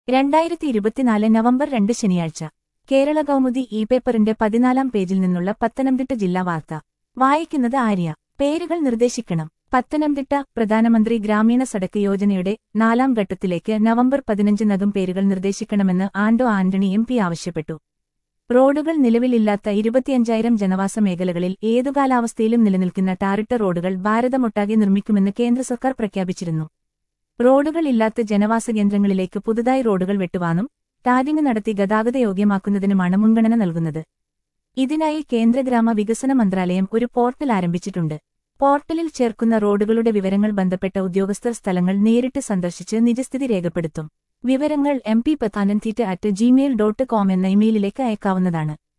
രണ്ടായിരത്തി ഇരുപത്തിനാല് നവംബർ രണ്ട് ശനിയാഴ്ച കേരള കൗമുദി ഇ പേപ്പറിന്റെ പതിനാലാം പേജിൽ നിന്നുള്ള പത്തനംതിട്ട ജില്ലാ വാർത്ത വായിക്കുന്നത് ആര്യ പേരുകൾ നിർദ്ദേശിക്കണം പത്തനംതിട്ട പ്രധാനമന്ത്രി ഗ്രാമീണ സടക്ക് യോജനയുടെ നാലാം ഘട്ടത്തിലേക്ക് നവംബർ പതിനഞ്ചിനകം പേരുകൾ നിർദ്ദേശിക്കണമെന്ന് ആൻഡോ ആന്റണി എം പി ആവശ്യപ്പെട്ടു റോഡുകൾ നിലവിലില്ലാത്ത ഇരുപത്തിയഞ്ചായിരം ജനവാസ മേഖലകളിൽ ഏതു കാലാവസ്ഥയിലും നിലനിൽക്കുന്ന ടാറിട്ട റോഡുകൾ ഭാരതമൊട്ടാകെ നിർമ്മിക്കുമെന്ന് കേന്ദ്ര സർക്കാർ പ്രഖ്യാപിച്ചിരുന്നു റോഡുകൾ ഇല്ലാത്ത ജനവാസ കേന്ദ്രങ്ങളിലേക്ക് പുതുതായി റോഡുകൾ വെട്ടുവാനും ടാരിങ് നടത്തി ഗതാഗത യോഗ്യമാക്കുന്നതിനുമാണ് മുൻഗണന നൽകുന്നത് ഇതിനായി കേന്ദ്ര ഗ്രാമ വികസന മന്ത്രാലയം ഒരു പോർട്ടൽ ആരംഭിച്ചിട്ടുണ്ട് പോർട്ടലിൽ ചേർക്കുന്ന റോഡുകളുടെ വിവരങ്ങൾ ബന്ധപ്പെട്ട ഉദ്യോഗസ്ഥർ സ്ഥലങ്ങൾ നേരിട്ട് സന്ദർശിച്ച് നിജസ്ഥിതി രേഖപ്പെടുത്തും വിവരങ്ങൾ M P Pathanamthitta at Gmail dot com എന്ന ഇമെയിലിലേക്ക് അയക്കാവുന്നതാണ്